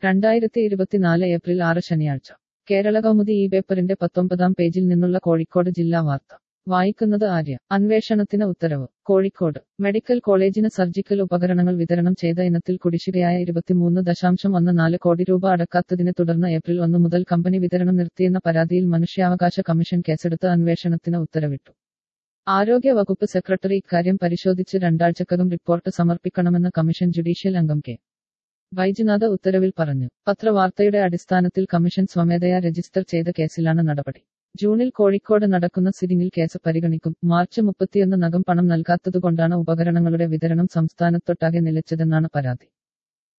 രണ്ടായിരത്തി ഇരുപത്തിനാല് ഏപ്രിൽ ആറ് ശനിയാഴ്ച കേരള കൗമുദി ഈ പേപ്പറിന്റെ പത്തൊമ്പതാം പേജിൽ നിന്നുള്ള കോഴിക്കോട് ജില്ലാ വാർത്ത വായിക്കുന്നത് ആര്യ അന്വേഷണത്തിന് ഉത്തരവ് കോഴിക്കോട് മെഡിക്കൽ കോളേജിന് സർജിക്കൽ ഉപകരണങ്ങൾ വിതരണം ചെയ്ത ഇനത്തിൽ കുടിശ്ശികയായ ഇരുപത്തിമൂന്ന് ദശാംശം ഒന്ന് നാല് കോടി രൂപ അടക്കാത്തതിനെ തുടർന്ന് ഏപ്രിൽ ഒന്ന് മുതൽ കമ്പനി വിതരണം നിർത്തിയെന്ന പരാതിയിൽ മനുഷ്യാവകാശ കമ്മീഷൻ കേസെടുത്ത് അന്വേഷണത്തിന് ഉത്തരവിട്ടു ആരോഗ്യ വകുപ്പ് സെക്രട്ടറി ഇക്കാര്യം പരിശോധിച്ച് രണ്ടാഴ്ചക്കകം റിപ്പോർട്ട് സമർപ്പിക്കണമെന്ന് കമ്മീഷൻ ജുഡീഷ്യൽ അംഗം കെ വൈദ്യനാഥ ഉത്തരവിൽ പറഞ്ഞു പത്രവാർത്തയുടെ അടിസ്ഥാനത്തിൽ കമ്മീഷൻ സ്വമേധയാ രജിസ്റ്റർ ചെയ്ത കേസിലാണ് നടപടി ജൂണിൽ കോഴിക്കോട് നടക്കുന്ന സിറ്റിംഗിൽ കേസ് പരിഗണിക്കും മാർച്ച് മുപ്പത്തിയൊന്ന് നകം പണം നൽകാത്തതുകൊണ്ടാണ് ഉപകരണങ്ങളുടെ വിതരണം സംസ്ഥാനത്തൊട്ടാകെ നിലച്ചതെന്നാണ് പരാതി